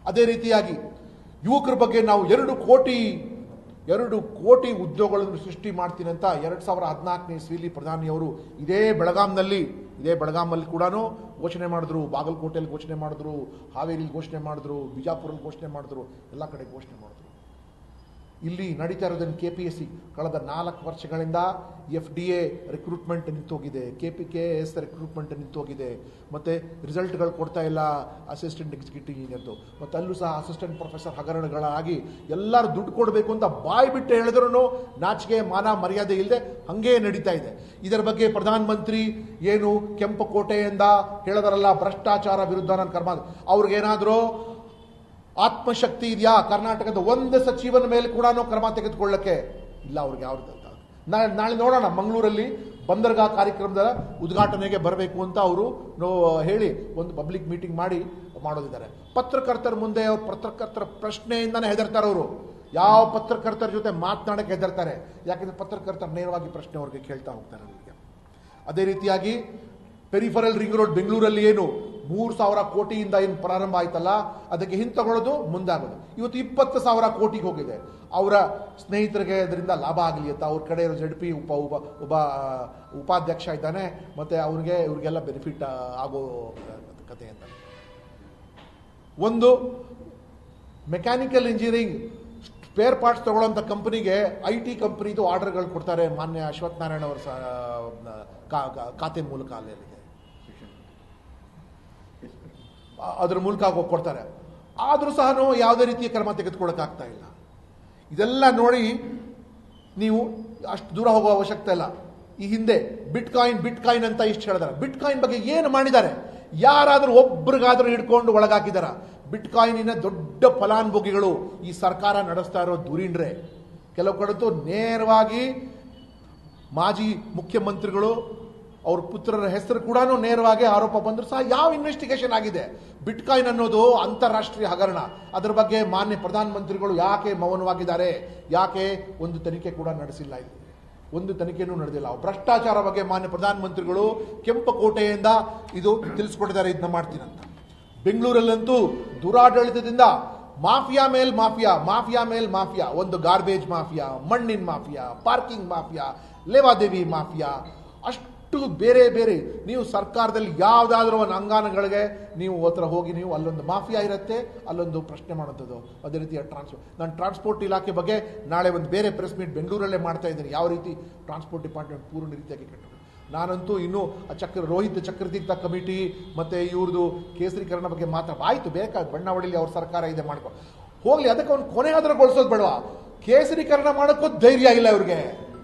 ಅದೇ ರೀತಿಯಾಗಿ ಯುವಕರ ಬಗ್ಗೆ ನಾವು ಎರಡು ಕೋಟಿ ಎರಡು ಕೋಟಿ ಉದ್ಯೋಗಗಳನ್ನು ಸೃಷ್ಟಿ ಮಾಡ್ತೀನಿ ಅಂತ ಎರಡ್ ಸಾವಿರದ ಹದಿನಾಲ್ಕನೇ ಇಸ್ವಿಲಿ ಪ್ರಧಾನಿಯವರು ಇದೇ ಬೆಳಗಾಂನಲ್ಲಿ ಇದೇ ಬೆಳಗಾಮಲ್ಲಿ ಕೂಡ ಘೋಷಣೆ ಮಾಡಿದ್ರು ಬಾಗಲಕೋಟೆಯಲ್ಲಿ ಘೋಷಣೆ ಮಾಡಿದ್ರು ಹಾವೇರಿಲಿ ಘೋಷಣೆ ಮಾಡಿದ್ರು ಬಿಜಾಪುರಲ್ಲಿ ಘೋಷಣೆ ಮಾಡಿದ್ರು ಎಲ್ಲ ಕಡೆ ಘೋಷಣೆ ಮಾಡಿದ್ರು ಇಲ್ಲಿ ನಡೀತಾ ಇರೋದನ್ನು ಕೆ ಪಿ ಎಸ್ ಸಿ ಕಳೆದ ನಾಲ್ಕು ವರ್ಷಗಳಿಂದ ಎಫ್ ಡಿ ಎ ರಿಕ್ರೂಟ್ಮೆಂಟ್ ನಿಂತೋಗಿದೆ K P K S recruitment ನಿಂತೋಗಿದೆ ಮತ್ತು ರಿಸಲ್ಟ್ಗಳು ಕೊಡ್ತಾ ಇಲ್ಲ ಅಸಿಸ್ಟೆಂಟ್ ಎಕ್ಸಿಕ್ಯೂಟಿವ್ ಇಂಜಿನಿಯರ್ದು ಮತ್ತು ಅಲ್ಲೂ ಸಹ ಅಸಿಸ್ಟೆಂಟ್ ಪ್ರೊಫೆಸರ್ ಹಗರಣಗಳಾಗಿ ಎಲ್ಲರೂ ದುಡ್ಡು ಕೊಡಬೇಕು ಅಂತ ಬಾಯಿ ಬಿಟ್ಟು ಹೇಳಿದ್ರು ನಾಚಿಕೆ ಮಾನ ಮರ್ಯಾದೆ ಇಲ್ಲದೆ ಹಂಗೇ ನಡೀತಾ ಇದೆ ಇದರ ಬಗ್ಗೆ ಪ್ರಧಾನ ಮಂತ್ರಿ ಏನು ಕೆಂಪುಕೋಟೆಯಿಂದ ಹೇಳಿದಾರಲ್ಲ ಭ್ರಷ್ಟಾಚಾರ ವಿರುದ್ಧ ನಾನು ಕರ್ಮ ಅವ್ರಿಗೇನಾದರೂ ಆತ್ಮಶಕ್ತಿ ಇದೆಯಾ ಕರ್ನಾಟಕದ ಒಂದು ಸಚಿವನ ಮೇಲೆ ಕೂಡ ಕ್ರಮ ತೆಗೆದುಕೊಳ್ಳಕ್ಕೆ ಇಲ್ಲ ಅವ್ರಿಗೆ ಯಾವ್ದು ನಾಳೆ ನಾಳೆ ನೋಡೋಣ ಮಂಗಳೂರಲ್ಲಿ ಬಂದರ್ಗಾ ಕಾರ್ಯಕ್ರಮದ ಉದ್ಘಾಟನೆಗೆ ಬರಬೇಕು ಅಂತ ಅವರು ಹೇಳಿ ಒಂದು ಪಬ್ಲಿಕ್ ಮೀಟಿಂಗ್ ಮಾಡಿ ಮಾಡೋದಿದ್ದಾರೆ ಪತ್ರಕರ್ತರ ಮುಂದೆ ಅವ್ರ ಪತ್ರಕರ್ತರ ಪ್ರಶ್ನೆಯಿಂದನೇ ಹೆದರ್ತಾರೆ ಅವರು ಯಾವ ಪತ್ರಕರ್ತರ ಜೊತೆ ಮಾತನಾಡಕ್ಕೆ ಹೆದರ್ತಾರೆ ಯಾಕಂದ್ರೆ ಪತ್ರಕರ್ತರು ನೇರವಾಗಿ ಪ್ರಶ್ನೆ ಅವ್ರಿಗೆ ಕೇಳ್ತಾ ಹೋಗ್ತಾರೆ ಅವರಿಗೆ ಅದೇ ರೀತಿಯಾಗಿ ಪೆರಿಫರಲ್ ರಿಂಗ್ ರೋಡ್ ಬೆಂಗಳೂರಲ್ಲಿ ಏನು ಮೂರು ಸಾವಿರ ಕೋಟಿಯಿಂದ ಏನು ಪ್ರಾರಂಭ ಆಯ್ತಲ್ಲ ಅದಕ್ಕೆ ಹಿಂತಗೊಳ್ಳೋದು ಮುಂದಾಗೋದು ಇವತ್ತು ಇಪ್ಪತ್ತು ಸಾವಿರ ಕೋಟಿಗೆ ಹೋಗಿದೆ ಅವರ ಸ್ನೇಹಿತರಿಗೆ ಅದರಿಂದ ಲಾಭ ಆಗಲಿ ಅಂತ ಅವ್ರ ಕಡೆ ಇರೋ ಜಡ್ ಪಿ ಉಪ ಉಪ ಒಬ್ಬ ಉಪಾಧ್ಯಕ್ಷ ಇದ್ದಾನೆ ಮತ್ತೆ ಅವ್ರಿಗೆ ಇವ್ರಿಗೆಲ್ಲ ಬೆನಿಫಿಟ್ ಆಗೋ ಕತೆ ಅಂತ ಒಂದು ಮೆಕ್ಯಾನಿಕಲ್ ಇಂಜಿನಿಯರಿಂಗ್ ಸ್ಪೇರ್ ಪಾರ್ಟ್ಸ್ ತಗೊಳ್ಳೋಂಥ ಕಂಪನಿಗೆ ಐ ಟಿ ಕಂಪನಿದು ಆರ್ಡರ್ಗಳು ಕೊಡ್ತಾರೆ ಮಾನ್ಯ ಅಶ್ವಥ್ ನಾರಾಯಣ ಅವರ ಸ- ಕಾ- ಕಾ- ಖಾತೆ ಮೂಲಕ ಅಲ್ಲಿಗೆ ಅದ್ರ ಮೂಲಕ ಹೋಗಿ ಕೊಡ್ತಾರೆ ಆದರೂ ಸಹ ಯಾವುದೇ ರೀತಿಯ ಕ್ರಮ ತೆಗೆದುಕೊಳ್ಳೋಕ್ಕಾಗ್ತಾ ಇಲ್ಲ ಇದೆಲ್ಲ ನೋಡಿ ನೀವು ಅಷ್ಟು ದೂರ ಹೋಗುವ ಅವಶ್ಯಕತೆ ಇಲ್ಲ ಈ ಹಿಂದೆ ಬಿಟ್ ಕಾಯಿನ್ ಬಿಟ್ ಕಾಯಿನ್ ಅಂತ ಇಷ್ಟು ಹೇಳಿದಾರೆ ಬಿಟ್ ಕಾಯಿನ್ ಬಗ್ಗೆ ಏನು ಮಾಡಿದ್ದಾರೆ ಯಾರಾದರೂ ಒಬ್ರಿಗಾದ್ರೂ ಹಿಡ್ಕೊಂಡು ಒಳಗಾಕಿದಾರ ಬಿಟ್ ಕಾಯಿನಿನ ದೊಡ್ಡ ಫಲಾನುಭವಿಗಳು ಈ ಸರ್ಕಾರ ನಡೆಸ್ತಾ ಇರೋ ದುರೀಣ್ರೆ ಕೆಲವು ಕಡೆತು ನೇರವಾಗಿ ಮಾಜಿ ಮುಖ್ಯಮಂತ್ರಿಗಳು ಅವ್ರ ಪುತ್ರರ ಹೆಸರು ಕೂಡ ನೇರವಾಗಿ ಆರೋಪ ಬಂದರೂ ಸಹ ಯಾವ ಇನ್ವೆಸ್ಟಿಗೇಷನ್ ಆಗಿದೆ ಬಿಟ್ಕಾಯಿನ್ ಅನ್ನೋದು ಅಂತಾರಾಷ್ಟ್ರೀಯ ಹಗರಣ ಅದರ ಬಗ್ಗೆ ಮಾನ್ಯ ಪ್ರಧಾನಮಂತ್ರಿಗಳು ಯಾಕೆ ಮೌನವಾಗಿದ್ದಾರೆ ಯಾಕೆ ಒಂದು ತನಿಖೆ ಕೂಡ ನಡೆಸಿಲ್ಲ ಇಲ್ಲಿ ಒಂದು ತನಿಖೆನೂ ನಡೆದಿಲ್ಲ ಭ್ರಷ್ಟಾಚಾರ ಬಗ್ಗೆ ಮಾನ್ಯ ಪ್ರಧಾನಮಂತ್ರಿಗಳು ಕೆಂಪಕೋಟೆಯಿಂದ ಇದು ತಿಳಿಸ್ಕೊಟ್ಟಿದ್ದಾರೆ ಇದನ್ನ ಮಾಡ್ತೀನಂತ ಬೆಂಗಳೂರಲ್ಲಂತೂ ದುರಾಡಳಿತದಿಂದ ಮಾಫಿಯಾ ಮೇಲ್ ಮಾಫಿಯಾ ಮಾಫಿಯಾ ಮೇಲ್ ಮಾಫಿಯಾ ಒಂದು ಗಾರ್ಬೇಜ್ ಮಾಫಿಯಾ ಮಣ್ಣಿನ ಮಾಫಿಯಾ ಪಾರ್ಕಿಂಗ್ ಮಾಫಿಯಾ ಲೇವಾದೇವಿ ಮಾಫಿಯಾ ಅಷ್ಟು ಬೇರೆ ಬೇರೆ ನೀವು ಸರ್ಕಾರದಲ್ಲಿ ಯಾವುದಾದ್ರೂ ಒಂದು ಅಂಗಾನಗಳಿಗೆ ನೀವು ಹತ್ರ ಹೋಗಿ ನೀವು ಅಲ್ಲೊಂದು ಮಾಫಿಯಾ ಇರುತ್ತೆ ಅಲ್ಲೊಂದು ಪ್ರಶ್ನೆ ಮಾಡೋಂಥದ್ದು ಅದೇ ರೀತಿಯ ಟ್ರಾನ್ಸ್ಪೋರ್ಟ್ ನಾನು ಟ್ರಾನ್ಸ್ಪೋರ್ಟ್ ಇಲಾಖೆ ಬಗ್ಗೆ ನಾಳೆ ಒಂದು ಬೇರೆ ಪ್ರೆಸ್ ಮೀಟ್ ಬೆಂಗಳೂರಲ್ಲೇ ಮಾಡ್ತಾ ಇದ್ದೀನಿ ಯಾವ ರೀತಿ ಟ್ರಾನ್ಸ್ಪೋರ್ಟ್ ಡಿಪಾರ್ಟ್ಮೆಂಟ್ ಪೂರ್ಣ ರೀತಿಯಾಗಿ ಕೆಟ್ಟರು ನಾನಂತೂ ಇನ್ನೂ ಆ ಚಕ್ರ ರೋಹಿತ್ ಚಕ್ರತೀರ್ಥ ಕಮಿಟಿ ಮತ್ತೆ ಇವ್ರದ್ದು ಕೇಸರೀಕರಣ ಬಗ್ಗೆ ಮಾತಾಡ ಆಯ್ತು ಬೇಕಾದ ಬಣ್ಣ ಹೊಡಿಲಿ ಅವ್ರ ಸರ್ಕಾರ ಇದೆ ಮಾಡ್ಕೊ ಹೋಗ್ಲಿ ಅದಕ್ಕೆ ಅವ್ನು ಕೊನೆ ಆದ್ರೂ ಗೊಳಿಸೋದು ಬೇಡವಾ ಕೇಸರೀಕರಣ ಮಾಡೋಕ್ಕೂ ಧೈರ್ಯ ಇಲ್ಲ ಇವ್ರಿಗೆ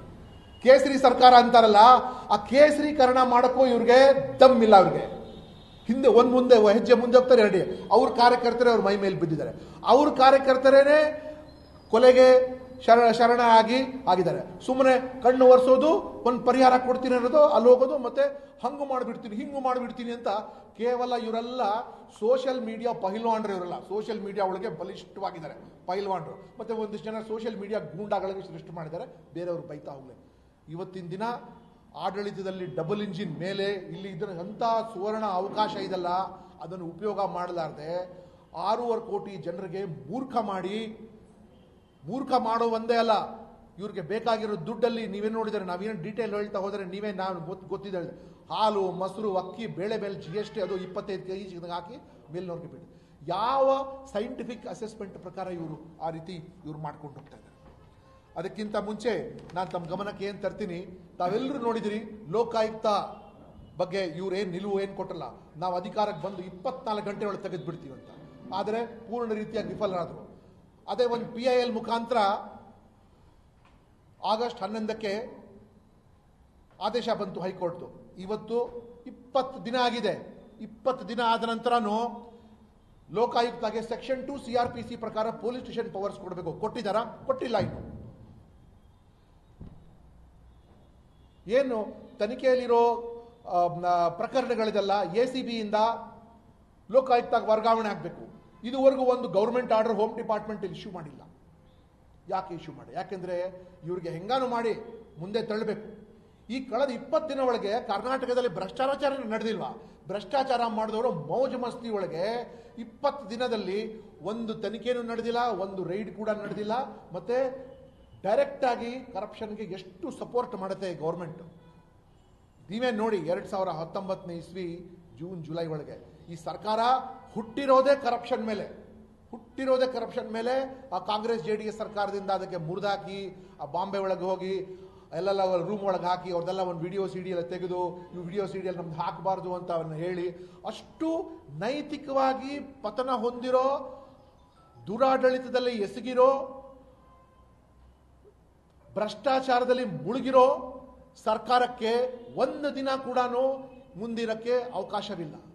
ಕೇಸರಿ ಸರ್ಕಾರ ಅಂತಾರಲ್ಲ ಆ ಕೇಸರೀಕರಣ ಮಾಡೋಕ್ಕೂ ಇವ್ರಿಗೆ ದಮ್ ಇಲ್ಲ ಅವ್ರಿಗೆ ಹಿಂದೆ ಒಂದ್ ಮುಂದೆ ಒಂದ್ ಹೆಜ್ಜೆ ಮುಂದೆ ಹೋಗ್ತಾರೆ ಎರಡು ಅವ್ರ ಕಾರ್ಯಕರ್ತರೇ ಅವ್ರ ಮೈ ಮೇಲೆ ಬಿದ್ದಿದ್ದಾರೆ ಅವ್ರ ಕಾರ್ಯಕರ್ತರೇನೆ ಕೊಲೆಗೆ ಶರಣ ಶರಣ ಆಗಿ ಆಗಿದ್ದಾರೆ ಸುಮ್ಮನೆ ಕಣ್ಣು ಒರೆಸೋದು ಒಂದು ಪರಿಹಾರ ಕೊಡ್ತೀನಿ ಅನ್ನೋದು ಅಲ್ಲಿ ಹೋಗೋದು ಮತ್ತೆ ಹಂಗು ಮಾಡಿಬಿಡ್ತೀನಿ ಹಿಂಗು ಮಾಡಿಬಿಡ್ತೀನಿ ಅಂತ ಕೇವಲ ಇವರೆಲ್ಲ ಸೋಷಿಯಲ್ ಮೀಡಿಯಾ ಪಹಿಲ್ವಾನ್ರು ಇವರೆಲ್ಲ ಸೋಷಿಯಲ್ ಮೀಡಿಯಾ ಒಳಗೆ ಬಲಿಷ್ಠವಾಗಿದ್ದಾರೆ ಪಹಿಲ್ವಾನ್ರು ಮತ್ತೆ ಒಂದಿಷ್ಟು ಜನ ಸೋಷಿಯಲ್ ಮೀಡಿಯಾ ಗೂಂಡಾಗಳಿಗೆ ಸೃಷ್ಟಿ ಮಾಡಿದ್ದಾರೆ ಬೇರೆಯವರು ಬೈತಾ ಹೋಗ್ಲಿ ಇವತ್ತಿನ ದಿನ ಆಡಳಿತದಲ್ಲಿ ಡಬಲ್ ಇಂಜಿನ್ ಮೇಲೆ ಇಲ್ಲಿ ಇದರ ಅಂತ ಸುವರ್ಣ ಅವಕಾಶ ಇದಲ್ಲ ಅದನ್ನು ಉಪಯೋಗ ಮಾಡಲಾರ್ದೆ ಆರೂವರೆ ಕೋಟಿ ಜನರಿಗೆ ಮೂರ್ಖ ಮಾಡಿ ಮೂರ್ಖ ಮಾಡೋ ಒಂದೇ ಅಲ್ಲ ಇವ್ರಿಗೆ ಬೇಕಾಗಿರೋ ದುಡ್ಡಲ್ಲಿ ನೀವೇ ನೋಡಿದರೆ ನಾವೇನು ಡೀಟೇಲ್ ಹೇಳ್ತಾ ಹೋದರೆ ನೀವೇ ನಾನು ಗೊತ್ತು ಗೊತ್ತಿದೆ ಹಾಲು ಮೊಸರು ಅಕ್ಕಿ ಬೇಳೆ ಮೇಲೆ ಜಿ ಎಸ್ ಟಿ ಅದು ಇಪ್ಪತ್ತೈದು ಕೆ ಜಿ ಹಾಕಿ ಮೇಲ್ನವ್ರಿಗೆ ಬಿಡಿ ಯಾವ ಸೈಂಟಿಫಿಕ್ ಅಸೆಸ್ಮೆಂಟ್ ಪ್ರಕಾರ ಇವರು ಆ ರೀತಿ ಇವ್ರು ಮಾಡ್ಕೊಂಡು ಹೋಗ್ತಾ ಇದ್ದಾರೆ ಅದಕ್ಕಿಂತ ಮುಂಚೆ ನಾನು ತಮ್ಮ ಗಮನಕ್ಕೆ ಏನು ತರ್ತೀನಿ ತಾವೆಲ್ಲರೂ ನೋಡಿದಿರಿ ಲೋಕಾಯುಕ್ತ ಬಗ್ಗೆ ಇವ್ರು ಏನು ನಿಲುವು ಏನು ಕೊಟ್ಟಲ್ಲ ನಾವು ಅಧಿಕಾರಕ್ಕೆ ಬಂದು ಇಪ್ಪತ್ನಾಲ್ಕು ಗಂಟೆ ಒಳಗೆ ತೆಗೆದು ಬಿಡ್ತೀವಿ ಅಂತ ಆದರೆ ಪೂರ್ಣ ರೀತಿಯಾಗಿ ವಿಫಲರಾದರು ಅದೇ ಒಂದು ಪಿ ಐ ಎಲ್ ಮುಖಾಂತರ ಆಗಸ್ಟ್ ಹನ್ನೊಂದಕ್ಕೆ ಆದೇಶ ಬಂತು ಹೈಕೋರ್ಟ್ದು ಇವತ್ತು ಇಪ್ಪತ್ತು ದಿನ ಆಗಿದೆ ಇಪ್ಪತ್ತು ದಿನ ಆದ ನಂತರನೂ ಲೋಕಾಯುಕ್ತಗೆ section two C R P C ಪ್ರಕಾರ ಪೊಲೀಸ್ ಸ್ಟೇಷನ್ ಪವರ್ಸ್ ಕೊಡಬೇಕು ಕೊಟ್ಟಿದ್ದಾರಾ ಕೊಟ್ಟಿಲ್ಲ ಇನ್ನು ಏನು ತನಿಖೆಯಲ್ಲಿರೋ ಆ, ನ- ಪ್ರಕರಣಗಳಿದೆಲ್ಲ ಎ ಸಿ ಬಿಯಿಂದ ಲೋಕಾಯುಕ್ತಕ್ಕೆ ವರ್ಗಾವಣೆ ಆಗಬೇಕು ಇದುವರೆಗೂ ಒಂದು government order home department issue ಮಾಡಿಲ್ಲ ಯಾಕೆ ಇಶ್ಯೂ ಮಾಡಿ ಯಾಕೆಂದ್ರೆ ಇವ್ರಿಗೆ ಹೆಂಗಾನು ಮಾಡಿ ಮುಂದೆ ತಳ್ಳಬೇಕು ಈ ಕಳೆದ ಇಪ್ಪತ್ತು ದಿನ ಒಳಗೆ ಕರ್ನಾಟಕದಲ್ಲಿ ಭ್ರಷ್ಟಾಚಾರ ನಡೆದಿಲ್ವಾ ಭ್ರಷ್ಟಾಚಾರ ಮಾಡಿದವರು ಮೌಜ್ ಮಸ್ತಿ ಒಳಗೆ ಇಪ್ಪತ್ತು ದಿನದಲ್ಲಿ ಒಂದು ತನಿಖೆನೂ ನಡೆದಿಲ್ಲ ಒಂದು ರೈಡ್ ಕೂಡ ನಡೆದಿಲ್ಲ ಮತ್ತೆ ಡೈರೆಕ್ಟ್ ಆಗಿ ಕರಪ್ಷನ್ಗೆ ಎಷ್ಟು ಸಪೋರ್ಟ್ ಮಾಡುತ್ತೆ ಗೌರ್ಮೆಂಟ್ ನೀವೇ ನೋಡಿ ಎರಡ್ ಸಾವಿರ ಹತ್ತೊಂಬತ್ತನೇ ಇಸ್ವಿ ಜೂನ್ ಜುಲೈ ಒಳಗೆ ಈ ಸರ್ಕಾರ ಹುಟ್ಟಿರೋದೇ ಕರಪ್ಷನ್ ಮೇಲೆ ಹುಟ್ಟಿರೋದೇ ಕರಪ್ಷನ್ ಮೇಲೆ ಆ ಕಾಂಗ್ರೆಸ್ ಜೆ ಡಿ ಎಸ್ ಸರ್ಕಾರದಿಂದ ಅದಕ್ಕೆ ಮುರಿದಾಕಿ ಆ ಬಾಂಬೆ ಒಳಗೆ ಹೋಗಿ ಎಲ್ಲೆಲ್ಲ ರೂಮ್ ಒಳಗೆ ಹಾಕಿ ಅವ್ರದೆಲ್ಲ ಒಂದು ವಿಡಿಯೋ ಸಿ ಡಿ ಎಲ್ಲ ತೆಗೆದು ಇವು ವಿಡಿಯೋ ಸಿ ಡಿಯಲ್ಲಿ ನಮ್ದು ಹಾಕಬಾರ್ದು ಅಂತ ಅವನ್ನ ಹೇಳಿ ಅಷ್ಟು ನೈತಿಕವಾಗಿ ಪತನ ಹೊಂದಿರೋ ದುರಾಡಳಿತದಲ್ಲಿ ಎಸಗಿರೋ ಭ್ರಷ್ಟಾಚಾರದಲ್ಲಿ ಮುಳುಗಿರೋ ಸರ್ಕಾರಕ್ಕೆ ಒಂದು ದಿನ ಕೂಡ ಮುಂದಿರಕ್ಕೆ ಅವಕಾಶವಿಲ್ಲ